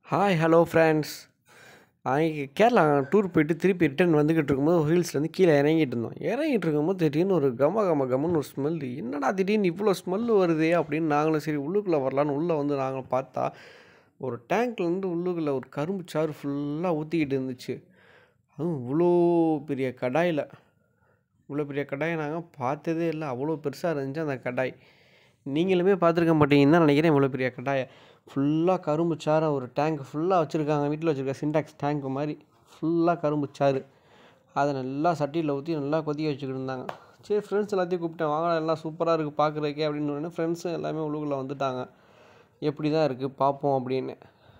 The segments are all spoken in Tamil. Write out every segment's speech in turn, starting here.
ஹாய் ஹலோ ஃப்ரெண்ட்ஸ் அன்றைக்கி கேரளா டூர் போயிட்டு திருப்பி ரிட்டர்ன் வந்துக்கிட்டு இருக்கும்போது ஹில்ஸ்லேருந்து கீழே இறங்கிட்டு இருந்தோம் இறங்கிட்டு இருக்கும்போது திடீர்னு ஒரு கம கம கமன்னு ஒரு ஸ்மெல் என்னடா திடீர்னு இவ்வளோ ஸ்மெல் வருதே அப்படின்னு நாங்களும் சரி உள்ளுக்குள்ளே வரலான்னு உள்ளே வந்து நாங்கள் பார்த்தா ஒரு டேங்க்லேருந்து உள்ளுக்குள்ளே ஒரு கரும்பு சாறு ஃபுல்லாக ஊற்றிக்கிட்டு இருந்துச்சு அதுவும் இவ்வளோ பெரிய கடாயில் இவ்வளோ பெரிய கடாயை நாங்கள் பார்த்ததே இல்லை அவ்வளோ பெருசாக இருந்துச்சு அந்த கடாய் நீங்களுமே பார்த்துருக்க மாட்டீங்கன்னு தான் நினைக்கிறேன் இவ்வளோ பெரிய கடாயை ஃபுல்லாக கரும்பு சாறை ஒரு டேங்க் ஃபுல்லாக வச்சுருக்காங்க வீட்டில் வச்சுருக்க சின்டாக்ஸ் டேங்க் மாதிரி ஃபுல்லாக கரும்பு சாறு அதை நல்லா சட்டியில் ஊற்றி நல்லா கொதிக்க வச்சுக்கிட்டு இருந்தாங்க சரி ஃப்ரெண்ட்ஸ் எல்லாத்தையும் கூப்பிட்டேன் வாங்க எல்லாம் சூப்பராக இருக்குது பார்க்குறதுக்கே அப்படின்னு உடனே ஃப்ரெண்ட்ஸும் எல்லாமே உள்ளுக்குள்ளே வந்துட்டாங்க எப்படி தான் இருக்குது பார்ப்போம் அப்படின்னு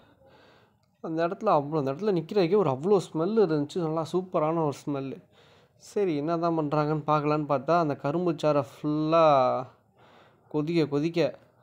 அந்த இடத்துல அவ்வளோ அந்த இடத்துல நிற்கிறதுக்கே ஒரு அவ்வளோ ஸ்மெல் இருந்துச்சு நல்லா சூப்பரான ஒரு ஸ்மெல்லு சரி என்ன தான் பண்ணுறாங்கன்னு பார்க்கலான்னு பார்த்தா அந்த கரும்பு சாறை ஃபுல்லாக கொதிக்க கொதிக்க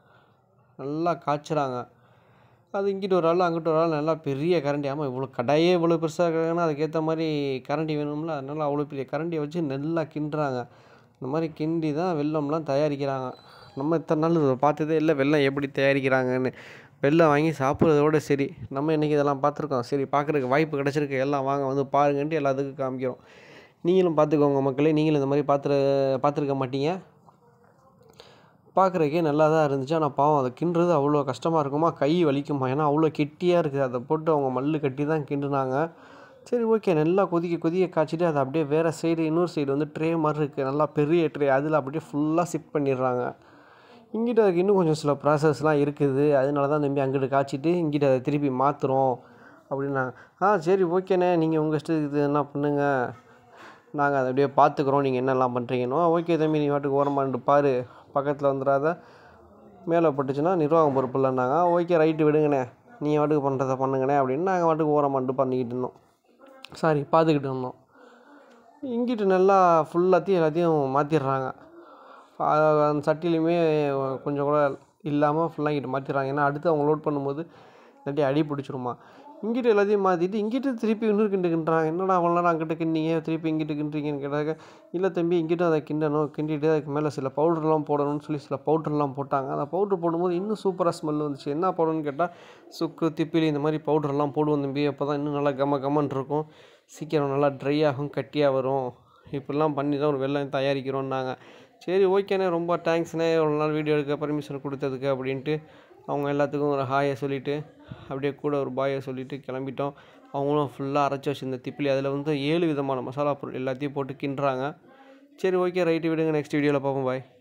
நல்லா காய்ச்சுறாங்க அது இங்கிட்டு ஒரு ஆள் அங்கிட்டு ஒரு ஆள் நல்லா பெரிய கரண்டி ஆமாம் இவ்வளோ கடாயே இவ்வளோ பெருசாக இருக்காங்கன்னா அதுக்கேற்ற மாதிரி கரண்டி வேணும்ல அதனால் அவ்வளோ பெரிய கரண்டியை வச்சு நல்லா கிண்டுறாங்க இந்த மாதிரி கிண்டி தான் வெல்லம்லாம் தயாரிக்கிறாங்க நம்ம இத்தனை நாள் இதை பார்த்ததே இல்லை வெல்லம் எப்படி தயாரிக்கிறாங்கன்னு வெல்லம் வாங்கி சாப்பிட்றதோட சரி நம்ம இன்றைக்கி இதெல்லாம் பார்த்துருக்கோம் சரி பார்க்குறதுக்கு வாய்ப்பு கிடச்சிருக்கு எல்லாம் வாங்க வந்து பாருங்கன்ட்டு எல்லாத்துக்கும் காமிக்கிறோம் நீங்களும் பார்த்துக்கோங்க மக்களே நீங்களும் இந்த மாதிரி பார்த்துரு பார்த்துருக்க மாட்டீங்க பார்க்குறக்கே நல்லா தான் இருந்துச்சு ஆனால் பாவம் அதை கிண்டுறது அவ்வளோ கஷ்டமாக இருக்குமா கை வலிக்குமா ஏன்னா அவ்வளோ கெட்டியாக இருக்குது அதை போட்டு அவங்க மல்லு கட்டி தான் கிண்டுனாங்க சரி ஓகே நல்லா கொதிக்க கொதிக்க காய்ச்சிட்டு அதை அப்படியே வேறு சைடு இன்னொரு சைடு வந்து ட்ரே மாதிரி இருக்குது நல்லா பெரிய ட்ரே அதில் அப்படியே ஃபுல்லாக சிப் பண்ணிடுறாங்க இங்கிட்ட அதுக்கு இன்னும் கொஞ்சம் சில ப்ராசஸ்லாம் இருக்குது அதனால தான் தம்பி அங்கிட்டு காய்ச்சிட்டு இங்கிட்ட அதை திருப்பி மாற்றுறோம் அப்படின்னாங்க ஆ சரி ஓகேண்ணே நீங்கள் உங்கள் இஷ்டத்துக்கு இது என்ன பண்ணுங்கள் நாங்கள் அதை அப்படியே பார்த்துக்குறோம் நீங்கள் என்னெல்லாம் பண்ணுறீங்கன்னோ ஓகே தம்பி நீ வாட்டுக்கு ஓரமாட்டு பாரு பக்கத்தில் வந்துடாத மேலே பட்டுச்சுன்னா நிர்வாகம் பொறுப்பு இல்லைன்னாங்க ஓகே ரைட்டு விடுங்கண்ணே நீ வாட்டுக்கு பண்ணுறதை பண்ணுங்கண்ணே அப்படின்னு நாங்கள் வாட்டுக்கு ஓரமாட்டு பண்ணிக்கிட்டு இருந்தோம் சாரி பார்த்துக்கிட்டு இருந்தோம் இங்கிட்டு நல்லா ஃபுல்லாத்தையும் எல்லாத்தையும் மாற்றிடுறாங்க அந்த சட்டிலையுமே கொஞ்சம் கூட இல்லாமல் ஃபுல்லாக இங்கிட்டு மாற்றிடுறாங்க ஏன்னா அடுத்து அவங்க லோட் பண்ணும்போது இல்லாட்டி அடி பிடிச்சிருமா இங்கிட்டு எல்லாத்தையும் மாற்றிட்டு இங்கிட்டு திருப்பி இன்னொரு கிண்டு கிண்டுறாங்க என்னடா அவ்வளோ நேரம் அங்கிட்ட கிண்டிங்க திருப்பி இங்கிட்டு கிண்டுறீங்கன்னு கேட்டாக்க இல்லை தம்பி இங்கிட்டும் அதை கிண்டணும் கிண்டிட்டு அதுக்கு மேலே சில பவுடர்லாம் போடணும்னு சொல்லி சில பவுடர்லாம் போட்டாங்க அந்த பவுட்ரு போடும்போது இன்னும் சூப்பராக ஸ்மெல் வந்துச்சு என்ன பவுடர்னு கேட்டால் சுக்கு திப்பிலி இந்த மாதிரி பவுடர்லாம் போடுவோம் தம்பி அப்போ தான் இன்னும் நல்லா கம கமன்னு இருக்கும் சீக்கிரம் நல்லா ட்ரை ஆகும் கட்டியாக வரும் இப்படிலாம் பண்ணி தான் ஒரு வெள்ளம் தயாரிக்கிறோன்னாங்க சரி ஓகேண்ணே ரொம்ப தேங்க்ஸ்ண்ணே ஒரு நாள் வீடியோ எடுக்க பர்மிஷன் கொடுத்ததுக்கு அப்படின்ட்டு அவங்க எல்லாத்துக்கும் ஒரு ஹாயை சொல்லிவிட்டு அப்படியே கூட ஒரு பாயை சொல்லிவிட்டு கிளம்பிட்டோம் அவங்களும் ஃபுல்லாக அரைச்சி வச்சுருந்த திப்பிலி அதில் வந்து ஏழு விதமான மசாலா பொருள் எல்லாத்தையும் போட்டு கிண்டுறாங்க சரி ஓகே ரைட்டு விடுங்க நெக்ஸ்ட் வீடியோவில் பார்ப்போம் பாய்